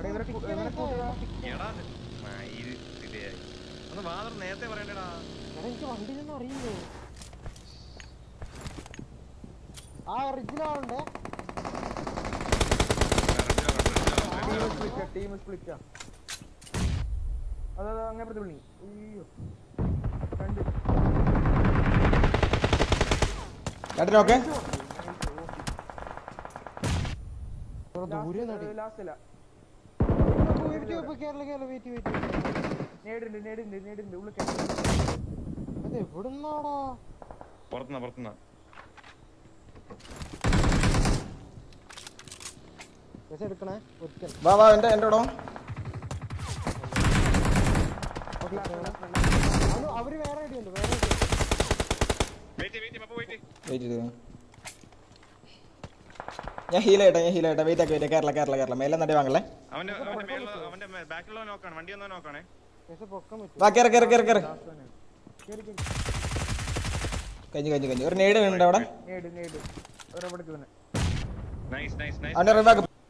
എടാ, ഇവരെ കു- ഇവരെ കൂട്ടുക. എടാ മയില് ശരിയായി ഒന്ന് വാദർ നേരത്തെ പറയണ്ടടാ എടാ എനിക്ക് വണ്ടിയിലൊന്നും അറിയില്ലേ ആ ഒറിജിനൽ ആളുണ്ട് ടീം സ്പ്ലിറ്റാ ടീം സ്പ്ലിറ്റാ അതെ അതെ അങ്ങനെ പ്രതി വിളി അയ്യോ രണ്ട് ചേട്ടൻ ഓക്കെ ദൂരെ നടി ലാസ്റ്റ് അല്ല കേരള കേരള വെയിറ്റ് വെയിറ്റ് നേടുണ്ട് നേടുണ്ട് നേടുണ്ട് ഉള്ളിൽ കയറി. അത് എവിടുന്നാടാ പുറത്തുനിന്നാ പുറത്തുനിന്നാ പൈസ എടുക്കണേ ഒരിക്കൽ വാ വാ എൻ്റെ എൻ്റെ ഇടോ അത് അവര് വേറെ ഐഡിയ ഉണ്ട് വേറെ idea ഉണ്ട്. വെയിറ്റ് വെയിറ്റ് പപ്പ വെയിറ്റ് വെയിറ്റ് ചെയ്തു ഞാൻ ഹീൽ ആയിട്ടെ ഞാൻ ഹീൽ ആയിട്ടെ വെയിറ്റ് ആക്കി വെയിറ്റ് കേരള കേരള കേരള മേലെ നടി വാങ്ങല്ലേ അവന്റെ അവന്റെ മേളില് അവന്റെ ബാക്കിലുള്ള നോക്കാണ് വണ്ടി ഒന്നോ നോക്കാണേ പൈസ പൊക്കാൻ പറ്റും വാ കയറി കയറി കയറി കയറി കേറി കേറി കഴിഞ്ഞു കഴിഞ്ഞു കഴിഞ്ഞു ഒരു നേട് ഉണ്ട് അവിടെ നേട് നേട് ഒരെവിടേക്ക് തന്നെ നൈസ് നൈസ് നൈസ് അവന്റെ റിവാക്ക്